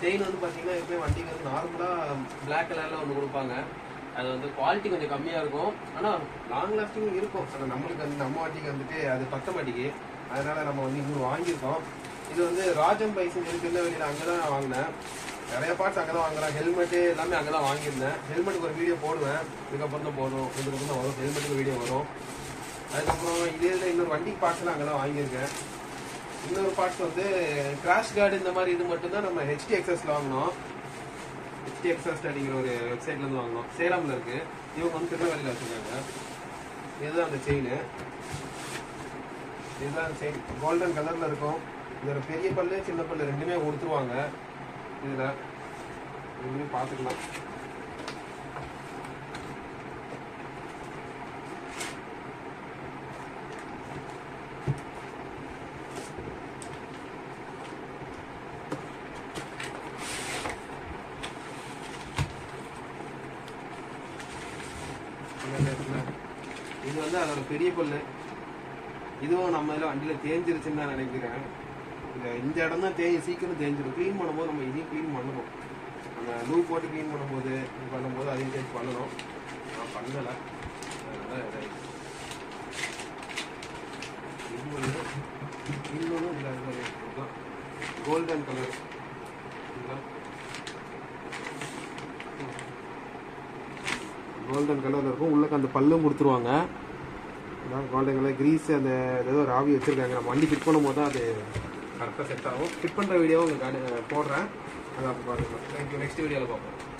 Chain வந்து பார்த்தீங்கன்னா எப்பயும் வண்டிக்கு வந்து நார்மலாக பிளாக் கலரில் ஒன்று கொடுப்பாங்க அது வந்து குவாலிட்டி கொஞ்சம் கம்மியாக இருக்கும் ஆனால் லாங் லாஸ்டிங் இருக்கும் ஆனால் நம்மளுக்கு வந்து நம்ம வண்டிக்கு வந்துட்டு அது பத்த மாட்டேங்குது அதனால நம்ம வந்து இன்னும் வாங்கியிருக்கோம் இது வந்து ராஜம் பைசன் திருநெல்வேலியில் அங்கே தான் நான் வாங்கினேன் நிறைய பார்ட்ஸ் அங்கே தான் வாங்குறேன் ஹெல்மெட்டு எல்லாமே அங்கே தான் வாங்கியிருந்தேன் ஹெல்மெட்டுக்கு ஒரு வீடியோ போடுவேன் இதுக்கப்புறம் தான் போடும் இதுக்கப்புறம் தான் வரும் ஹெல்மெட்டுக்கு வீடியோ வரும் அதுக்கப்புறம் இதே இதில் இன்னொரு வண்டி பார்ட்ஸ்லாம் அங்கே தான் வாங்கியிருக்கேன் இன்னொரு பார்ட்ஸ் வந்து கிராஷ் கார்டு இந்த மாதிரி இது மட்டும்தான் நம்ம ஹெச்டி எக்ஸஸ்ல வாங்கினோம் ஹெச்டி எக்ஸஸ் அப்படிங்கிற ஒரு வெப்சைட்ல இருந்து வாங்கினோம் சேலம்ல இருக்கு இவங்க வந்து திருநெல்வேலியில் வச்சிருக்காங்க இதுதான் அந்த செயின் இதுதான் செயின் கோல்டன் கலர்ல இருக்கும் இதோட பெரிய பல்லு சின்ன பல்லு ரெண்டுமே கொடுத்துருவாங்க இதுல ரெண்டுமே பார்த்துக்கலாம் இங்க இருக்குல்ல? இது வந்து அதோட பெரிய பல்லு இதுவும் நம்ம இதில் வண்டியில் தேஞ்சிருச்சுன்னு நான் நினைக்கிறேன் இந்த இந்த இடம் தான் தேய் சீக்கிரம் தேஞ்சிடும் க்ளீன் பண்ணும்போது நம்ம இதையும் க்ளீன் பண்ணணும் நம்ம லூப் போட்டு க்ளீன் பண்ணும்போது இது பண்ணும்போது அதையும் சேர்த்து பண்ணணும் நான் பண்ணலை அதனால இதாயிடுச்சு. இன்னொன்று இன்னொன்று இதில் கோல்டன் கலர் கோல்டன் கலர்ல இருக்கும் உள்ளக்க அந்த பல்லும் கொடுத்துருவாங்க அதான் கோல்டன் கலர் கிரீஸ் அந்த ஏதோ ஒரு ஆவி வச்சிருக்காங்க நம்ம வண்டி ஃபிட் பண்ணும்போது தான் அது கரெக்டாக செட் ஆகும் ஃபிட் பண்ணுற வீடியோ உங்களுக்கு காட்டு- போடுறேன் அதை அப்போ பார்த்துக்கலாம் தேங்க்யூ நெக்ஸ்ட் வீடியோவில் பார்ப்போம்